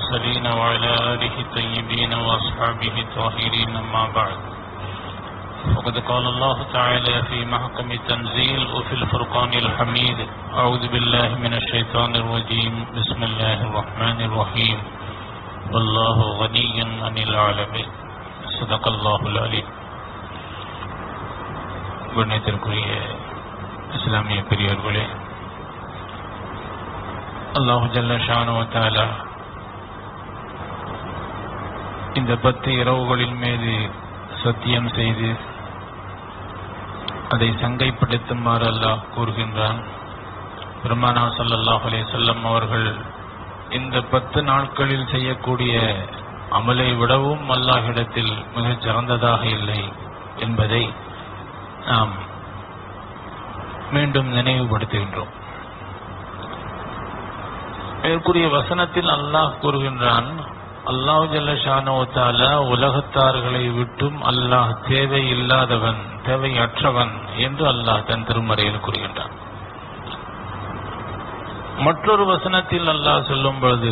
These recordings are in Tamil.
المرسلين وعلى آله الطيبين وأصحابه الطاهرين أما بعد وقد قال الله تعالى في محكم التنزيل وفي الفرقان الحميد أعوذ بالله من الشيطان الرجيم بسم الله الرحمن الرحيم والله غني عن العالمين صدق الله العليم கண்ணியத்திற்குரிய இஸ்லாமிய பெரியவர்களே அல்லாஹு ஜல்ல ஷானுவத்தாலா இந்த பத்து இரவுகளின் மீது சத்தியம் செய்து அதை சங்கைப்படுத்துமாறு அல்லாஹ் கூறுகின்றான் பெருமானா ஸல்லல்லாஹு அலைஹி வஸல்லம் அவர்கள் இந்த பத்து நாட்களில் செய்யக்கூடிய அமலை விடவும் அல்லாஹ்விடத்தில் மிகச் சிறந்ததாக இல்லை என்பதை நாம் மீண்டும் நினைவுபடுத்துகின்றோம் மேற்கூறிய வசனத்தில் அல்லாஹ் கூறுகின்றான் அல்லாஹ் ஜல்லஷானோத்தால உலகத்தார்களை விட்டும் அல்லாஹ் தேவை இல்லாதவன் தேவையற்றவன் என்று அல்லாஹ் தன் திருமறையில் கூறுகின்றான் மற்றொரு வசனத்தில் அல்லாஹ் சொல்லும் பொழுது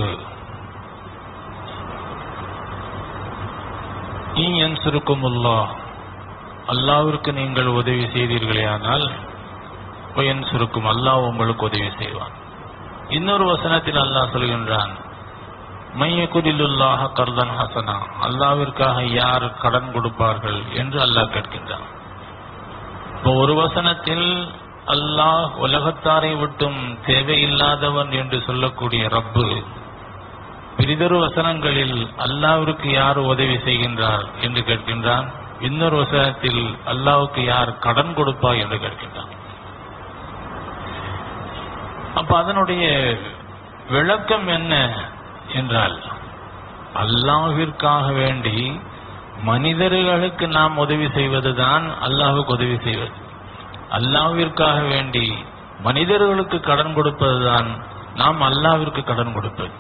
என் சுருக்கும் அல்லாஹ் அல்லாவிற்கு நீங்கள் உதவி செய்தீர்களே ஆனால் என் சுருக்கும் அல்லாஹ் உங்களுக்கு உதவி செய்வான் இன்னொரு வசனத்தில் அல்லாஹ் சொல்கின்றான் மையகுதிலுல்லாஹ கர்தன் ஹசனா அல்லாவிற்காக யார் கடன் கொடுப்பார்கள் என்று அல்லாஹ் கேட்கின்றான் இப்போ ஒரு வசனத்தில் அல்லாஹ் உலகத்தாரை விட்டும் தேவையில்லாதவன் என்று சொல்லக்கூடிய ரப்பு பிரிதொரு வசனங்களில் அல்லாவிற்கு யார் உதவி செய்கின்றார் என்று கேட்கின்றான் இன்னொரு வசனத்தில் அல்லாவுக்கு யார் கடன் கொடுப்பா என்று கேட்கின்றான் அப்ப அதனுடைய விளக்கம் என்ன என்றால் அல்லாஹிற்காக வேண்டி மனிதர்களுக்கு நாம் உதவி செய்வதுதான் அல்லாஹுக்கு உதவி செய்வது அல்லாஹ்விற்காக வேண்டி மனிதர்களுக்கு கடன் கொடுப்பதுதான் நாம் அல்லாவிற்கு கடன் கொடுப்பது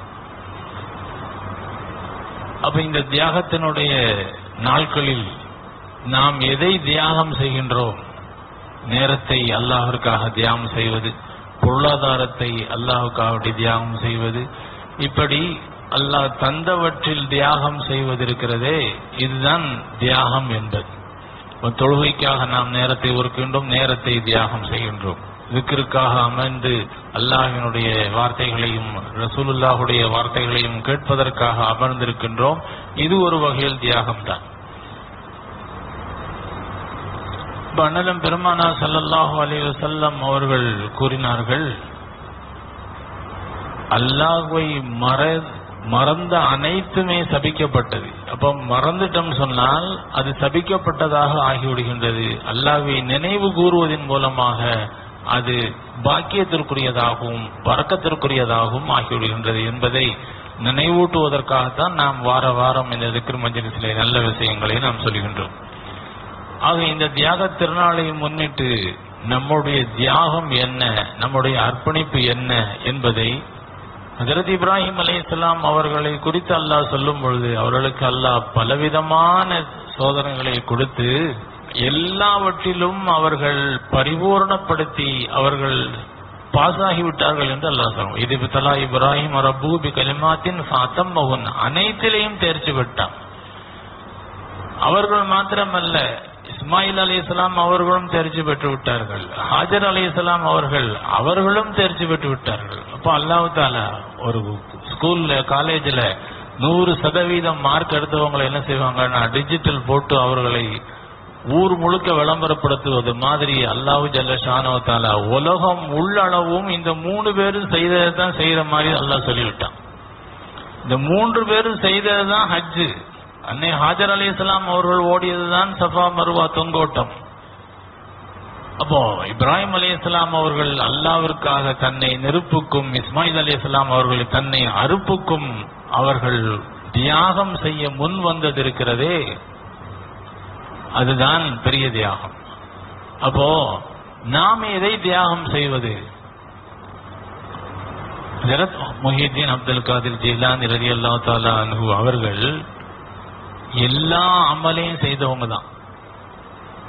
அப்ப இந்த தியாகத்தினுடைய நாட்களில் நாம் எதை தியாகம் செய்கின்றோம் நேரத்தை அல்லாஹிற்காக தியாகம் செய்வது பொருளாதாரத்தை அல்லாஹுக்காக தியாகம் செய்வது இப்படி அல்லாஹ் தந்தவற்றில் தியாகம் செய்வதிருக்கிறதே இதுதான் தியாகம் என்பது தொழுகைக்காக நாம் நேரத்தை ஒருக்கின்றோம் நேரத்தை தியாகம் செய்கின்றோம் விக்கிற்காக அமர்ந்து அல்லாஹினுடைய வார்த்தைகளையும் ரசூலுல்லாஹுடைய வார்த்தைகளையும் கேட்பதற்காக அமர்ந்திருக்கின்றோம் இது ஒரு வகையில் தியாகம்தான் அண்ணலம் பெருமானா சல்லல்லாஹு அலி வசல்லம் அவர்கள் கூறினார்கள் அல்லாஹுவை மற மறந்த அனைத்துமே சபிக்கப்பட்டது அப்ப மறந்துட்டோம் சொன்னால் அது சபிக்கப்பட்டதாக ஆகிவிடுகின்றது அல்லாவை நினைவு கூறுவதன் மூலமாக அது பாக்கியத்திற்குரியதாகவும் பறக்கத்திற்குரியதாகவும் ஆகிவிடுகின்றது என்பதை நினைவூட்டுவதற்காகத்தான் நாம் வார வாரம் இந்த திக்ரு மஞ்சளிசிலே நல்ல விஷயங்களை நாம் சொல்கின்றோம் ஆக இந்த தியாக திருநாளை முன்னிட்டு நம்முடைய தியாகம் என்ன நம்முடைய அர்ப்பணிப்பு என்ன என்பதை ஹசரத் இப்ராஹிம் அலி இஸ்லாம் அவர்களை குறித்து அல்லாஹ் சொல்லும் பொழுது அவர்களுக்கு அல்லாஹ் பலவிதமான சோதனைகளை கொடுத்து எல்லாவற்றிலும் அவர்கள் பரிபூர்ணப்படுத்தி அவர்கள் பாஸ் ஆகிவிட்டார்கள் என்று அல்லாஹ் சொல்லுவோம் இது தலா இப்ராஹிம் ரபூபி கலிமாத்தின் சாத்தம் மகுன் அனைத்திலையும் தேர்ச்சி விட்டான் அவர்கள் மாத்திரமல்ல இஸ்மாயில் அலி இஸ்லாம் அவர்களும் தேர்ச்சி பெற்று விட்டார்கள் ஹாஜர் அலி இஸ்லாம் அவர்கள் அவர்களும் தேர்ச்சி பெற்று விட்டார்கள் அப்போ அல்லாஹு தாலா ஒரு ஸ்கூல்ல காலேஜ்ல நூறு சதவீதம் மார்க் எடுத்தவங்களை என்ன செய்வாங்கன்னா டிஜிட்டல் போட்டு அவர்களை ஊர் முழுக்க விளம்பரப்படுத்துவது மாதிரி அல்லாஹு ஜல்ல ஷானோ தாலா உலகம் உள்ளளவும் இந்த மூணு பேரும் செய்ததை தான் செய்யற மாதிரி அல்லாஹ் சொல்லிவிட்டான் இந்த மூன்று பேரும் செய்தது தான் ஹஜ்ஜு அன்னை ஹாஜர் அலி இஸ்லாம் அவர்கள் ஓடியதுதான் சஃபா மருவா தொங்கோட்டம் அப்போ இப்ராஹிம் அலி இஸ்லாம் அவர்கள் அல்லாவிற்காக தன்னை நெருப்புக்கும் இஸ்மாயில் அலி இஸ்லாம் அவர்கள் தன்னை அறுப்புக்கும் அவர்கள் தியாகம் செய்ய முன் வந்தது இருக்கிறதே அதுதான் பெரிய தியாகம் அப்போ நாம் எதை தியாகம் செய்வது ஜரத் முஹிதீன் அப்துல் காதிர் ஜிலான் ரதி அல்லா தாலா அன்ஹு அவர்கள் எல்லா அமலையும் செய்தவங்க தான்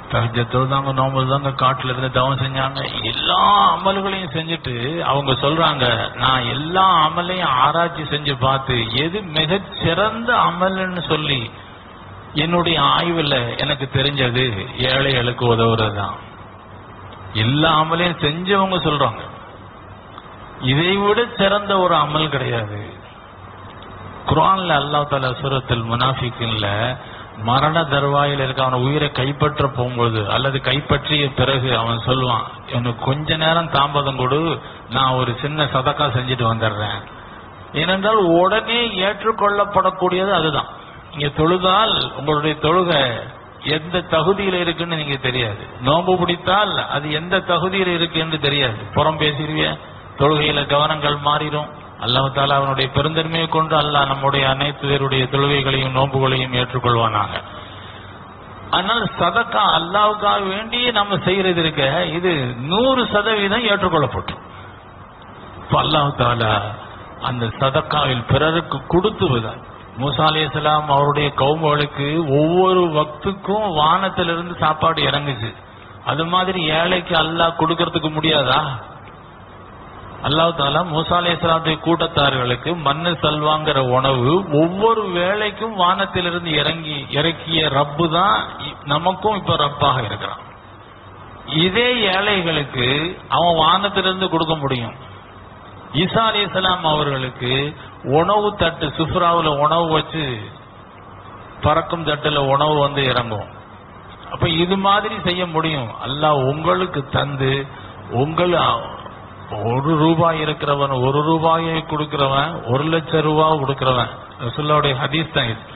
தஹஜ தொழுதாங்க நோம்பு தாங்க காட்டுல இருந்து தவம் செஞ்சாங்க எல்லா அமல்களையும் செஞ்சுட்டு அவங்க சொல்றாங்க நான் எல்லா அமலையும் ஆராய்ச்சி செஞ்சு பார்த்து எது மிகச் சிறந்த அமல்னு சொல்லி என்னுடைய ஆய்வுல எனக்கு தெரிஞ்சது ஏழைகளுக்கு உதவுறதுதான் எல்லா அமலையும் செஞ்சவங்க சொல்றாங்க இதை விட சிறந்த ஒரு அமல் கிடையாது குரான்ல அல்லாஹ் தாலா சூரத்தில் முனாஃபிக்கின்ல மரண தருவாயில் இருக்க அவன உயிரை கைப்பற்ற போகும்போது அல்லது கைப்பற்றிய பிறகு அவன் சொல்லுவான் எனக்கு கொஞ்ச நேரம் தாமதம் கொடு நான் ஒரு சின்ன சதக்கா செஞ்சுட்டு வந்துடுறேன் ஏனென்றால் உடனே ஏற்றுக்கொள்ளப்படக்கூடியது அதுதான் நீங்க தொழுதால் உங்களுடைய தொழுகை எந்த தகுதியில இருக்குன்னு நீங்க தெரியாது நோன்பு பிடித்தால் அது எந்த தகுதியில இருக்கு என்று தெரியாது புறம் பேசிடுவிய தொழுகையில கவனங்கள் மாறிடும் அல்லாஹ் தாலா அவனுடைய பெருந்தன்மையை கொண்டு அல்லாஹ் நம்முடைய அனைத்து பேருடைய தொழுகைகளையும் நோன்புகளையும் ஏற்றுக்கொள்வானாக ஆனால் சதக்கா அல்லாவுக்காக வேண்டி நம்ம செய்யறது இருக்க இது நூறு சதவீதம் ஏற்றுக்கொள்ளப்பட்டோம் இப்ப அல்லாஹ் தாலா அந்த சதக்காவில் பிறருக்கு கொடுத்துவதால் மூசா அலையாம் அவருடைய கவுமகளுக்கு ஒவ்வொரு வக்துக்கும் வானத்திலிருந்து சாப்பாடு இறங்குச்சு அது மாதிரி ஏழைக்கு அல்லாஹ் கொடுக்கறதுக்கு முடியாதா அல்லாஹ் தாலா மூசா அலையாத்துடைய கூட்டத்தார்களுக்கு மண்ணு சல்வாங்கிற உணவு ஒவ்வொரு வேளைக்கும் வானத்திலிருந்து இறங்கி இறக்கிய ரப்பு தான் இ- நமக்கும் இப்ப ரப்பாக இருக்கிறான் இதே ஏழைகளுக்கு அவன் வானத்திலிருந்து கொடுக்க முடியும் ஈசா அலிஸ்லாம் அவர்களுக்கு உணவு தட்டு சுஃப்ராவுல உணவு வச்சு பறக்கும் தட்டுல உணவு வந்து இறங்கும் அப்ப இது மாதிரி செய்ய முடியும் அல்லாஹ் உங்களுக்கு தந்து உங்கள் ஒரு ரூபாய் இருக்கிறவன் ஒரு ரூபாயை கொடுக்கிறவன் ஒரு லட்சம் ரூபாய் கொடுக்கிறவன் ரசுல்லாவுடைய ஹதீஸ் தான் இது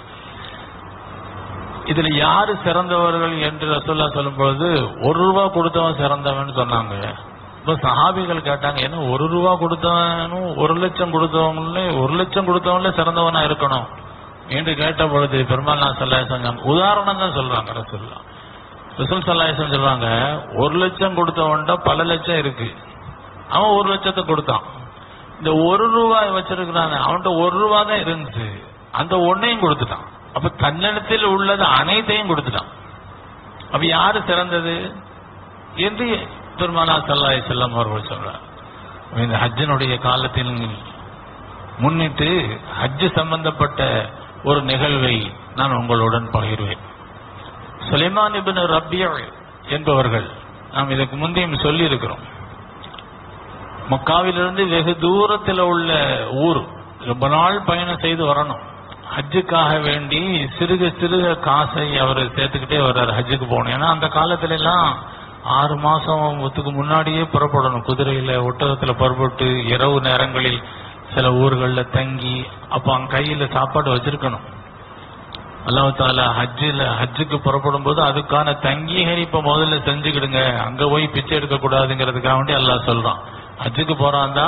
இதுல யாரு சிறந்தவர்கள் என்று ரசுல்லா சொல்லும் பொழுது ஒரு ரூபா கொடுத்தவன் சிறந்தவன் சொன்னாங்க இப்ப சஹாபிகள் கேட்டாங்க ஏன்னா ஒரு ரூபா கொடுத்தவனும் ஒரு லட்சம் கொடுத்தவங்களே ஒரு லட்சம் கொடுத்தவங்களே சிறந்தவனா இருக்கணும் என்று கேட்ட பொழுது பெருமாள் நான் சொல்லாசம் உதாரணம் தான் சொல்றாங்க ரசுல்லா ரசூல் சல்லாஹம் சொல்றாங்க ஒரு லட்சம் கொடுத்தவன்ட்ட பல லட்சம் இருக்கு அவன் ஒரு லட்சத்தை கொடுத்தான் இந்த ஒரு ரூபாய் வச்சிருக்கிறான் அவன்கிட்ட ஒரு ரூபாய் தான் இருந்துச்சு அந்த ஒன்னையும் கொடுத்துட்டான் அப்ப தன்னிடத்தில் உள்ளது அனைத்தையும் கொடுத்துட்டான் அப்ப யாரு சிறந்தது என்று பெருமானா சல்லாஹ் செல்லம் அவர்கள் சொல்றார் இந்த ஹஜ்ஜினுடைய காலத்தில் முன்னிட்டு ஹஜ்ஜு சம்பந்தப்பட்ட ஒரு நிகழ்வை நான் உங்களுடன் பகிர்வேன் சுலைமான் இபின் ரபியா என்பவர்கள் நாம் இதற்கு முந்தையும் சொல்லி இருக்கிறோம் மக்காவிலிருந்து வெகு தூரத்தில் உள்ள ஊர் ரொம்ப நாள் பயணம் செய்து வரணும் ஹஜ்ஜுக்காக வேண்டி சிறுக சிறுக காசை அவர் சேர்த்துக்கிட்டே வர்றாரு ஹஜ்ஜுக்கு போகணும் ஏன்னா அந்த காலத்துல எல்லாம் ஆறு மாசத்துக்கு முன்னாடியே புறப்படணும் குதிரையில ஒட்டகத்துல புறப்பட்டு இரவு நேரங்களில் சில ஊர்கள்ல தங்கி அப்ப அங்க கையில சாப்பாடு வச்சிருக்கணும் அல்லாஹ் தாலா ஹஜ்ஜில் ஹஜ்ஜுக்கு புறப்படும் போது அதுக்கான தங்கீகரிப்பை முதல்ல செஞ்சுக்கிடுங்க அங்க போய் பிச்சை எடுக்க கூடாதுங்கிறதுக்காக வேண்டி அல்லாஹ் சொல்றான் ஹஜ்ஜுக்கு போறாந்தா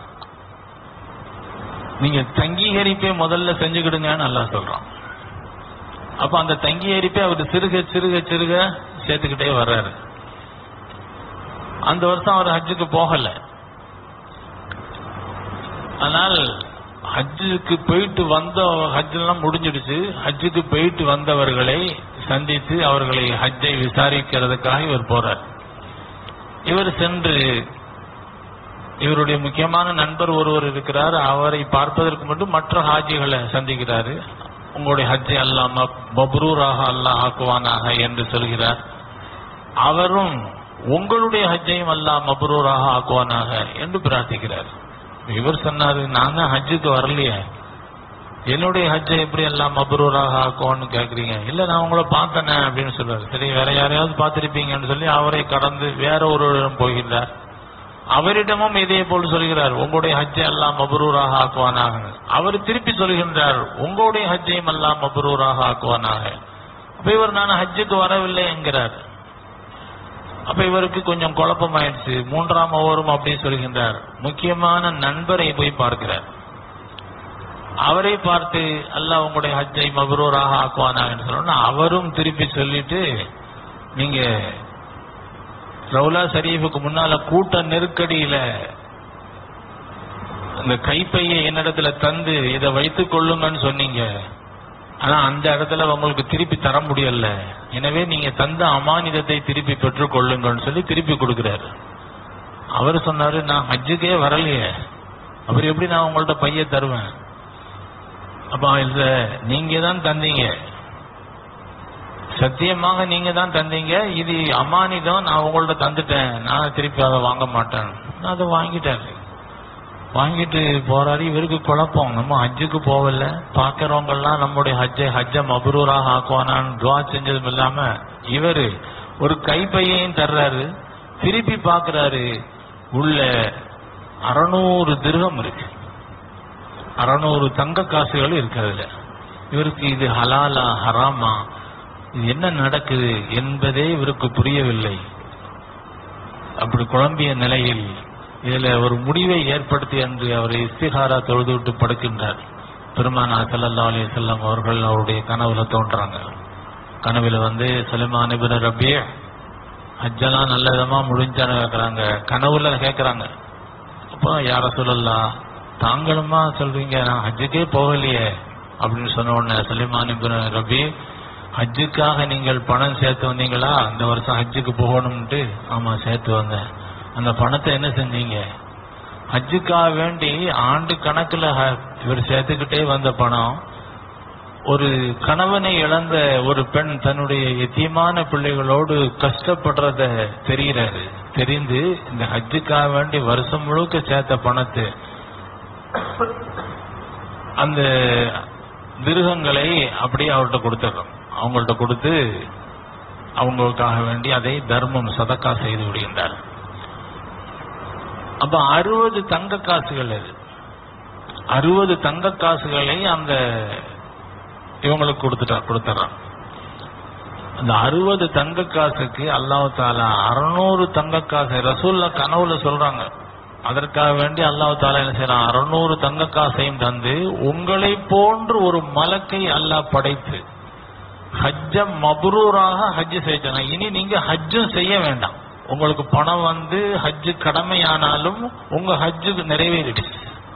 நீங்க தங்கீகரிப்பை முதல்ல செஞ்சுக்கிடுங்கன்னு அல்லாஹ் சொல்றான் அப்ப அந்த தங்கீகரிப்பை அவர் சிறுக சிறுக சிறுக சேர்த்துக்கிட்டே வர்றாரு அந்த வருஷம் அவர் ஹஜ்ஜுக்கு போகல ஆனால் ஹஜ்ஜுக்கு போயிட்டு வந்த ஹஜ்ஜெல்லாம் முடிஞ்சிடுச்சு ஹஜ்ஜுக்கு போயிட்டு வந்தவர்களை சந்தித்து அவர்களை ஹஜ்ஜை விசாரிக்கிறதுக்காக இவர் போறார் இவர் சென்று இவருடைய முக்கியமான நண்பர் ஒருவர் இருக்கிறார் அவரை பார்ப்பதற்கு மட்டும் மற்ற ஹாஜிகளை சந்திக்கிறாரு உங்களுடைய ஹஜ்ஜை அல்லாஹ் மப்- மப்ரூராக அல்லாஹ் ஆக்குவானாக என்று சொல்கிறார் அவரும் உங்களுடைய ஹஜ்ஜையும் அல்லாஹ் மப்ரூராக ஆக்குவானாக என்று பிரார்த்திக்கிறார் இவர் சொன்னாரு நான் தான் ஹஜ்ஜுக்கு வரலையே என்னுடைய ஹஜ்ஜை எப்படி எல்லாம் மப்ரூராக ஆக்குவோன்னு கேக்குறீங்க இல்ல நான் உங்களை பார்த்தனே அப்படின்னு சொல்றாரு சரி வேற யாரையாவது பார்த்திருப்பீங்கன்னு சொல்லி அவரை கடந்து வேற ஒருவரிடம் போகிறார் அவரிடமும் இதே போல் சொல்கிறார் உங்களுடைய ஹஜ்ஜை எல்லாம் மபரூராக ஆக்குவானாக அவர் திருப்பி சொல்கின்றார் உங்களுடைய ஹஜ்ஜையும் எல்லாம் மபரூராக ஆக்குவானாக அப்ப இவர் நான் ஹஜ்ஜுக்கு வரவில்லை என்கிறார் அப்ப இவருக்கு கொஞ்சம் குழப்பமாயிடுச்சு மூன்றாம் ஓவரும் அப்படி சொல்கின்றார் முக்கியமான நண்பரை போய் பார்க்கிறார் அவரை பார்த்து அல்லாஹ் உங்களுடைய ஹஜ்ஜை மபரூராக ஆக்குவானாங்கன்னு சொன்னா அவரும் திருப்பி சொல்லிட்டு நீங்க ரவுலா ஷரீஃபுக்கு முன்னால கூட்ட நெருக்கடியில இந்த கைப்பையை என்னிடத்துல தந்து இதை வைத்துக் கொள்ளுங்கன்னு சொன்னீங்க ஆனா அந்த இடத்துல உங்களுக்கு திருப்பி தர முடியல எனவே நீங்க தந்த அமானிதத்தை திருப்பி பெற்றுக் கொள்ளுங்கன்னு சொல்லி திருப்பி கொடுக்கிறாரு அவர் சொன்னாரு நான் ஹஜ்ஜுக்கே வரலையே அவர் எப்படி நான் உங்கள்ட்ட பைய தருவேன் அப்ப இல்ல நீங்க தான் தந்தீங்க சத்தியமாக நீங்க தான் தந்தீங்க இது அமானிதம் நான் உங்கள்ட்ட தந்துட்டேன் நான் திருப்பி அதை வாங்க மாட்டேன் நான் அதை வாங்கிட்டேன் வாங்கிட்டு போறாரு இவருக்கு குழப்பம் நம்ம ஹஜ்ஜுக்கு போகல பாக்குறவங்க எல்லாம் நம்முடைய ஹஜ்ஜை ஹஜ்ஜ மபரூராக ஆக்குவானான்னு துவா செஞ்சதும் இல்லாம இவரு ஒரு கைப்பையையும் தர்றாரு திருப்பி பாக்குறாரு உள்ள அறநூறு திருகம் இருக்கு அறநூறு தங்க காசுகள் இருக்கு அதுல இவருக்கு இது ஹலாலா ஹராமா இது என்ன நடக்குது என்பதே இவருக்கு புரியவில்லை அப்படி குழம்பிய நிலையில் இதுல ஒரு முடிவை ஏற்படுத்தி அன்று அவர் இஸ்திகாரா தொழுது விட்டு படுக்கின்றார் பெருமானா ஸல்லல்லாஹு அலைஹி வஸல்லம் அவர்கள் அவருடைய கனவுல தோன்றாங்க கனவுல வந்து சுலைமான் இப்னு ரபி ஹஜ்ஜெல்லாம் நல்ல விதமா முடிஞ்சான்னு கேக்குறாங்க கனவுல கேக்குறாங்க அப்போ யார சொல்லலாம் தாங்களுமா சொல்றீங்க நான் ஹஜ்ஜுக்கே போகலையே அப்படின்னு சொன்ன உடனே சுலைமான் இப்னு ரபி ஹஜ்ஜுக்காக நீங்கள் பணம் சேர்த்து வந்தீங்களா இந்த வருஷம் ஹஜ்ஜுக்கு போகணும்ட்டு ஆமா சேர்த்து வந்தேன் அந்த பணத்தை என்ன செஞ்சீங்க ஹஜ்ஜுக்காக வேண்டி ஆண்டு கணக்குல ஹ- இவர் சேர்த்துக்கிட்டே வந்த பணம் ஒரு கணவனை இழந்த ஒரு பெண் தன்னுடைய எத்தியமான பிள்ளைகளோடு கஷ்டப்படுறத தெரிகிறாரு தெரிந்து இந்த ஹஜ்ஜுக்காக வேண்டி வருஷம் முழுக்க சேர்த்த பணத்தை அந்த மிருகங்களை அப்படியே அவர்கிட்ட கொடுத்துடுறோம் அவங்கள்ட்ட கொடுத்து அவங்களுக்காக வேண்டி அதை தர்மம் சதக்கா செய்து விடுகின்றார் அப்ப அறுபது தங்க காசுகள் அது அறுபது தங்க காசுகளை அந்த இவங்களுக்கு கொடுத்துட்டா கொடுத்துறான் அந்த அறுபது தங்க காசுக்கு அல்லாஹ் தாலா அறுநூறு தங்க காசு ரசூல்லா கனவுல சொல்றாங்க அதற்காக வேண்டி அல்லாஹ் தாலா என்ன செய்யறான் அறுநூறு தங்க காசையும் தந்து உங்களை போன்று ஒரு மலக்கை அல்லாஹ் படைத்து ஹஜ்ஜ மப்ரூராக ஹஜ் செய்யணும் இனி நீங்க ஹஜ்ஜும் செய்ய வேண்டாம் உங்களுக்கு பணம் வந்து ஹஜ்ஜு கடமையானாலும் உங்க ஹஜ்ஜுக்கு நிறைவேறிடுச்சு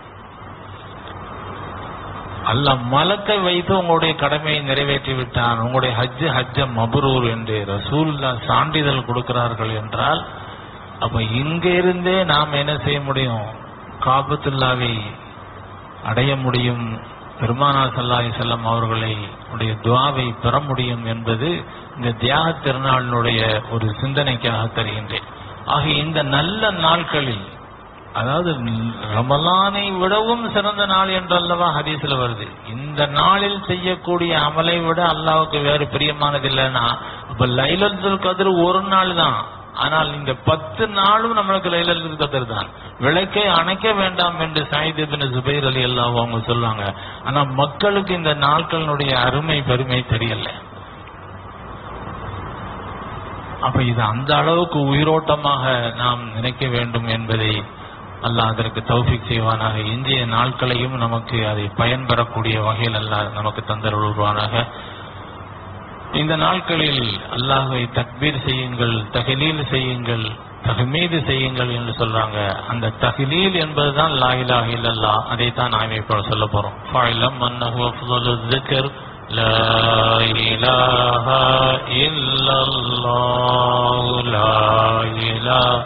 அல்லாஹ் மலக்கை வைத்து உங்களுடைய கடமையை நிறைவேற்றி விட்டான் உங்களுடைய ஹஜ்ஜு ஹஜ்ஜ மபரூர் என்று ரசூல்லா சான்றிதழ் கொடுக்கிறார்கள் என்றால் அப்ப இங்க இருந்தே நாம் என்ன செய்ய முடியும் காபத்துல்லாவை அடைய முடியும் பெருமானா சல்லாஹி செல்லம் அவர்களை உடைய துவாவை பெற முடியும் என்பது இந்த தியாக திருநாளினுடைய ஒரு சிந்தனைக்காக தருகின்றேன் ஆக இந்த நல்ல நாட்களில் அதாவது ரமலானை விடவும் சிறந்த நாள் என்றல்லவா ஹதீஸ்ல வருது இந்த நாளில் செய்யக்கூடிய அமலை விட அல்லாவுக்கு வேறு பிரியமானது இல்லைன்னா அப்ப லைலத்துல் கதிர் ஒரு நாள் தான் ஆனால் இந்த பத்து நாளும் நம்மளுக்கு லைலத்துல் கதிர் தான் விளக்கை அணைக்க வேண்டாம் என்று சாயித் இப்னு சுபைர் அலி அல்லாஹ் அவங்க சொல்லுவாங்க ஆனா மக்களுக்கு இந்த நாட்களினுடைய அருமை பெருமை தெரியல அப்ப இது அந்த அளவுக்கு உயிரோட்டமாக நாம் நினைக்க வேண்டும் என்பதை அல்லாஹ் அதற்கு தௌஃபிக் செய்வானாக இந்திய நாட்களையும் நமக்கு அதை பயன்பெறக்கூடிய வகையில் அல்லாஹ் நமக்கு தந்தருள்வானாக இந்த நாட்களில் அல்லாஹை தக்பீர் செய்யுங்கள் தஹலீல் செய்யுங்கள் தஹ்மீது செய்யுங்கள் என்று சொல்றாங்க அந்த தஹ்லீல் என்பதுதான் லா இலாஹ இல்லல்லாஹ் அதை தான் நாம் இப்போ சொல்ல போறோம் ஃபஅலம் அன்னஹு அஃதலு ذிக்ர் லா இலாஹ இல்லல்லாஹ் லா இலாஹ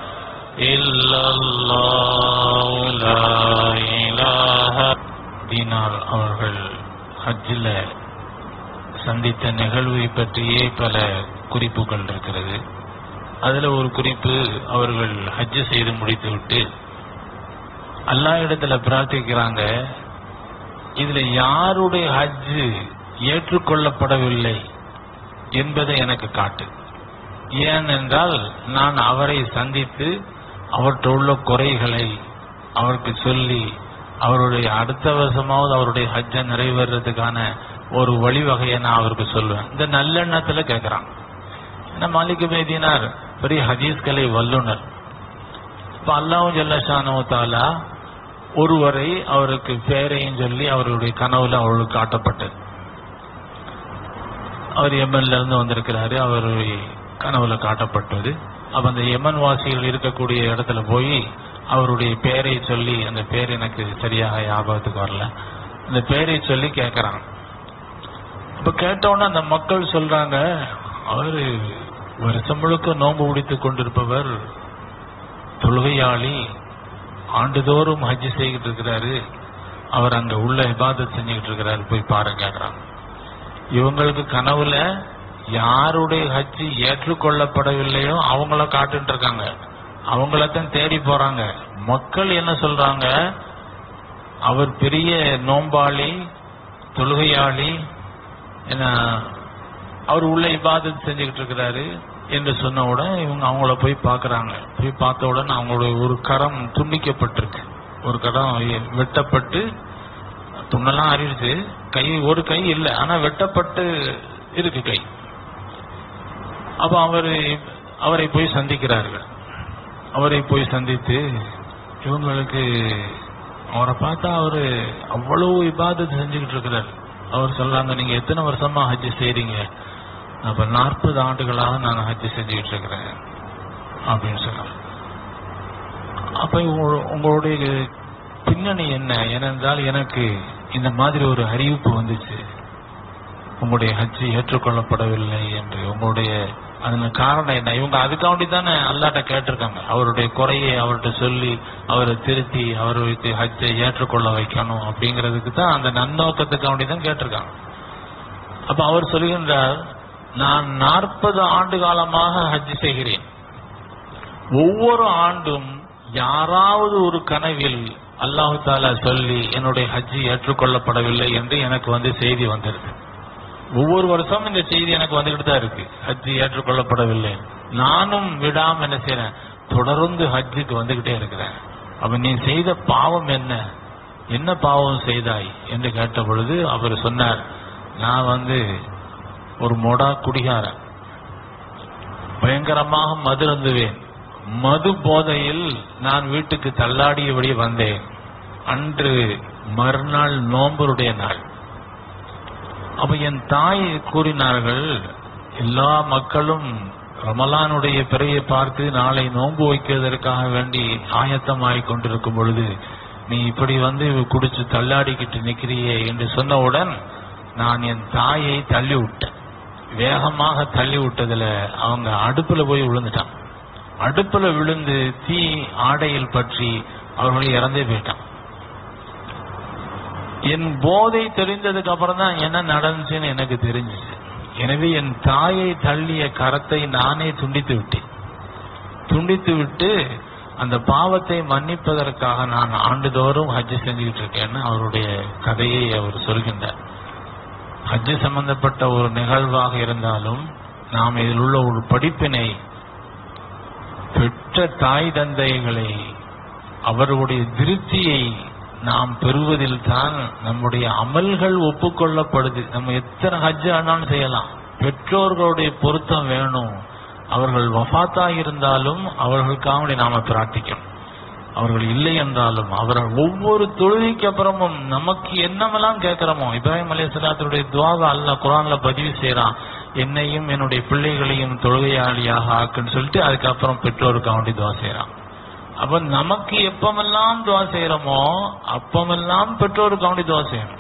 இல்லல்லாஹ் லா இலாஹ தீனார் அவர்கள் ஹஜ்ஜில் சந்தித்த நிகழ்வை பற்றியே பல குறிப்புகள் இருக்கிறது அதுல ஒரு குறிப்பு அவர்கள் ஹஜ்ஜு செய்து முடித்துவிட்டு அல்லாஹ் இடத்துல பிரார்த்திக்கிறாங்க இதுல யாருடைய ஹஜ்ஜு ஏற்றுக்கொள்ளப்படவில்லை என்பதை எனக்கு காட்டு ஏனென்றால் நான் அவரை சந்தித்து அவற்றை உள்ள குறைகளை அவருக்கு சொல்லி அவருடைய அடுத்த வருஷமாவது அவருடைய ஹஜ்ஜை நிறைவேறதுக்கான ஒரு வழிவகையை நான் அவருக்கு சொல்லுவேன் இந்த நல்லெண்ணத்துல கேட்கிறான் ஏன்னா மாலிக் மேதினார் பெரிய ஹதீஸ்கலை வல்லுனர் இப்ப அல்லாஹ் ஜல்லஷானோ தாலா ஒருவரை அவருக்கு பேரையும் சொல்லி அவருடைய கனவுல அவருக்கு காட்டப்பட்டது அவர் எமன்ல இருந்து வந்திருக்கிறாரு அவருடைய கனவுல காட்டப்பட்டது அப்ப அந்த எமன் வாசிகள் இருக்கக்கூடிய இடத்துல போய் அவருடைய பேரை சொல்லி அந்த பேர் எனக்கு சரியாக ஞாபகத்துக்கு வரல அந்த பேரை சொல்லி கேட்கறான் அப்ப கேட்டவுடனே அந்த மக்கள் சொல்றாங்க அவரு வருஷம் முழுக்க நோன்பு பிடித்துக் கொண்டிருப்பவர் தொழுகையாளி ஆண்டுதோறும் ஹஜ் செய்துட்டு இருக்கிறாரு அவர் அங்க உள்ள இபாதத் செஞ்சுக்கிட்டு இருக்கிறாரு போய் பாருங்கிறாங்க இவங்களுக்கு கனவுல யாருடைய ஹஜ் ஏற்றுக்கொள்ளப்படவில்லையோ அவங்கள காட்டுட்டு இருக்காங்க அவங்களத்தான் தேடி போறாங்க மக்கள் என்ன சொல்றாங்க அவர் பெரிய நோம்பாளி தொழுகையாளி என்ன அவர் உள்ள இபாதத் செஞ்சுக்கிட்டு இருக்கிறாரு என்று சொன்ன உடனே இவங்க அவங்கள போய் பார்க்கறாங்க போய் பார்த்த உடனே அவங்களுடைய ஒரு கரம் துண்டிக்கப்பட்டிருக்கு ஒரு கரம் வெட்டப்பட்டு துண்ணெல்லாம் அறிவிச்சு கை ஒரு கை இல்லை ஆனா வெட்டப்பட்டு இருக்கு கை அப்ப அவர் அவரை போய் சந்திக்கிறார்கள் அவரை போய் சந்தித்து இவங்களுக்கு அவரை பார்த்தா அவரு அவ்வளவு இபாதத் செஞ்சுக்கிட்டு இருக்கிறார் அவர் சொல்றாங்க நீங்க எத்தனை வருஷமா ஹஜ் செய்றீங்க அப்ப நாற்பது ஆண்டுகளாக நான் ஹஜ் செஞ்சுக்கிட்டு இருக்கிறேன் அப்படின்னு சொன்னார் அப்ப உங்க- உங்களுடைய பின்னணி என்ன ஏனென்றால் எனக்கு இந்த மாதிரி ஒரு அறிவிப்பு வந்துச்சு உங்களுடைய ஹஜ் ஏற்றுக்கொள்ளப்படவில்லை என்று உங்களுடைய அதன் காரணம் என்ன இவங்க அதுக்காண்டி தானே அல்லாட்ட கேட்டிருக்காங்க அவருடைய குறையை அவர்கிட்ட சொல்லி அவரை திருத்தி அவருக்கு ஹஜ்ஜை ஏற்றுக்கொள்ள வைக்கணும் அப்படிங்கிறதுக்கு தான் அந்த நன்னோக்கத்துக்காண்டி தான் கேட்டிருக்காங்க அப்ப அவர் சொல்லுகின்றார் நான் நாற்பது ஆண்டு காலமாக ஹஜ் செய்கிறேன் ஒவ்வொரு ஆண்டும் யாராவது ஒரு கனவில் அல்லாஹு தாலா சொல்லி என்னுடைய ஹஜ் ஏற்றுக்கொள்ளப்படவில்லை என்று எனக்கு வந்து செய்தி வந்திருக்கு ஒவ்வொரு வருஷமும் இந்த செய்தி எனக்கு வந்துகிட்டு தான் இருக்கு ஹஜ் ஏற்றுக்கொள்ளப்படவில்லை நானும் விடாம என்ன செய்யறேன் தொடர்ந்து ஹஜ்ஜுக்கு வந்துகிட்டே இருக்கிறேன் அப்ப நீ செய்த பாவம் என்ன என்ன பாவம் செய்தாய் என்று கேட்ட பொழுது அவர் சொன்னார் நான் வந்து ஒரு மொடா குடிகாரன் பயங்கரமாக மது அருந்துவேன் மது போதையில் நான் வீட்டுக்கு தள்ளாடியபடி வந்தேன் அன்று மறுநாள் நோம்பருடைய நாள் அப்ப என் தாய் கூறினார்கள் எல்லா மக்களும் ரமலானுடைய பிறையை பார்த்து நாளை நோன்பு வைக்கிறதற்காக வேண்டி ஆயத்தமாகிக் கொண்டிருக்கும் பொழுது நீ இப்படி வந்து குடிச்சு தள்ளாடிக்கிட்டு நிக்கிறியே என்று சொன்னவுடன் நான் என் தாயை தள்ளி விட்டேன் வேகமாக தள்ளி விட்டதுல அவங்க அடுப்புல போய் விழுந்துட்டான் அடுப்புல விழுந்து தீ ஆடையில் பற்றி அவர்கள் இறந்தே போயிட்டான் என் போதை தெரிந்ததுக்கு அப்புறம் தான் என்ன நடந்துச்சுன்னு எனக்கு தெரிஞ்சுச்சு எனவே என் தாயை தள்ளிய கரத்தை நானே துண்டித்து விட்டேன் துண்டித்து விட்டு அந்த பாவத்தை மன்னிப்பதற்காக நான் ஆண்டுதோறும் ஹஜ் செஞ்சுக்கிட்டு இருக்கேன்னு அவருடைய கதையை அவர் சொல்கின்றார் ஹஜ் சம்பந்தப்பட்ட ஒரு நிகழ்வாக இருந்தாலும் நாம் இதில் உள்ள ஒரு படிப்பினை பெற்ற தாய் தந்தைகளை அவர்களுடைய திருப்தியை நாம் பெறுவதில் தான் நம்முடைய அமல்கள் ஒப்புக்கொள்ளப்படுது நம்ம எத்தனை ஹஜ் ஆனாலும் செய்யலாம் பெற்றோர்களுடைய பொருத்தம் வேணும் அவர்கள் வஃபாத்தா இருந்தாலும் அவர்களுக்காக நாம பிரார்த்திக்கணும் அவர்கள் இல்லை என்றாலும் அவர்கள் ஒவ்வொரு தொழுகைக்கு அப்புறமும் நமக்கு என்னமெல்லாம் கேட்கிறோமோ இப்ராஹிம் அலி சலாத்துடைய துவாவை அல்லாஹ் குரான்ல பதிவு செய்யறான் என்னையும் என்னுடைய பிள்ளைகளையும் தொழுகையாளியாக ஆக்குன்னு சொல்லிட்டு அதுக்கப்புறம் பெற்றோருக்கு வேண்டி துவா செய்யறான் அப்ப நமக்கு எப்பமெல்லாம் துவா செய்யறோமோ அப்பமெல்லாம் பெற்றோருக்கு வேண்டி துவா செய்யணும்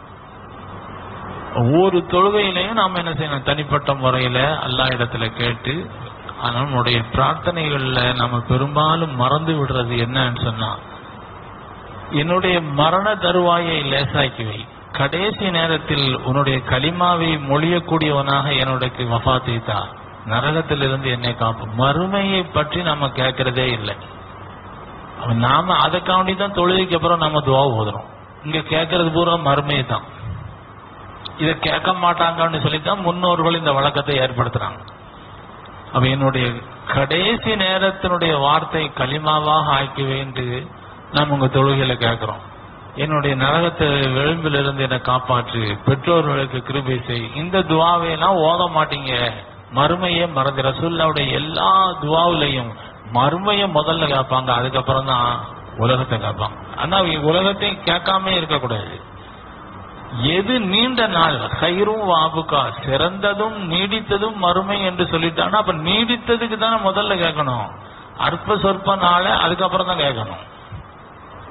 ஒவ்வொரு தொழுகையிலையும் நாம் என்ன செய்யணும் தனிப்பட்ட முறையில அல்லா இடத்துல கேட்டு ஆனா நம்முடைய பிரார்த்தனைகள்ல நம்ம பெரும்பாலும் மறந்து விடுறது என்னன்னு சொன்னா என்னுடைய மரண தருவாயை லேசாக்கி வை கடைசி நேரத்தில் உன்னுடைய களிமாவை மொழியக்கூடியவனாக என்னுடைய வஃபாத்தை தா நரகத்திலிருந்து என்னை காப்பு மறுமையை பற்றி நம்ம கேட்கறதே இல்லை அப்ப நாம அதுக்காண்டி தான் தொழுகைக்கு அப்புறம் நம்ம துவா ஓதுறோம் இங்க கேட்கறது பூரா மறுமையை தான் இதை கேட்க மாட்டாங்கன்னு சொல்லித்தான் முன்னோர்கள் இந்த வழக்கத்தை ஏற்படுத்துறாங்க அப்ப என்னுடைய கடைசி நேரத்தினுடைய வார்த்தை களிமாவாக ஆக்கி வேண்டு நாம் உங்க தொழுகையில கேட்கிறோம் என்னுடைய நரகத்தை விளிம்பிலிருந்து என்னை காப்பாற்று பெற்றோர்களுக்கு கிருபை செய் இந்த துவாவை எல்லாம் ஓத மாட்டீங்க மறுமையே மறந்து ரசூல்லாவுடைய எல்லா துவாவிலையும் மறுமையை முதல்ல கேட்பாங்க அதுக்கப்புறம் தான் உலகத்தை கேட்பாங்க ஆனா இவங்க உலகத்தையும் கேட்காம இருக்கக்கூடாது எது நீண்ட நாள் கயிறும் வாபுக்கா சிறந்ததும் நீடித்ததும் மறுமை என்று சொல்லிட்டானா அப்ப நீடித்ததுக்கு தானே முதல்ல கேட்கணும் அற்ப சொற்ப நாள அதுக்கப்புறம் தான் கேட்கணும்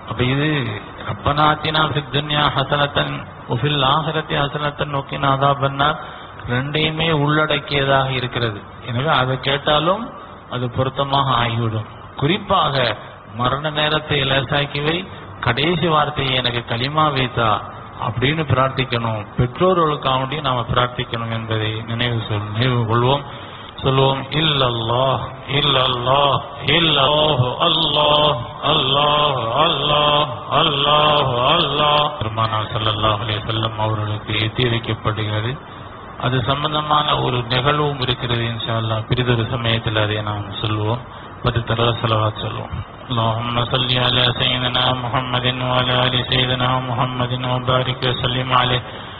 அப்ப இது ரப்பனாத்தினா ஃபித் துன்யா ஹசனத்தன் உஃபில் ஆஹிரத்தி ஹசனத்தன் நோக்கின அதாபன்னார் ரெண்டையுமே உள்ளடக்கியதாக இருக்கிறது எனவே அதை கேட்டாலும் அது பொருத்தமாக ஆகிவிடும் குறிப்பாக மரண நேரத்தை லேசாக்கிவை கடைசி வார்த்தையை எனக்கு களிமா வைத்தா அப்படின்னு பிரார்த்திக்கணும் பெற்றோர்களுக்காக நாம பிரார்த்திக்கணும் என்பதை நினைவு சொல் நினைவு கொள்வோம் சொல்லுவோம் இல்லல்லாஹ் இல்லல்லாஹ் இல்லல்லாஹ் அல்லாஹ் அல்லாஹ் அல்லாஹ் அல்லாஹ் அல்லாஹ் பெருமானார் ஸல்லல்லாஹு அலைஹி வஸல்லம் அவர்களுக்கு எத்தி வைக்கப்படுகிறது அது சம்பந்தமான ஒரு நிகழ்வும் இருக்கிறது இன்ஷா அல்லாஹ் பிரிதொரு சமயத்தில் அதை நாம் சொல்லுவோம் பத்து தடவை செலவாத் சொல்லுவோம் اللهم صل على سيدنا محمد وعلى ال سيدنا محمد وبارك وسلم عليه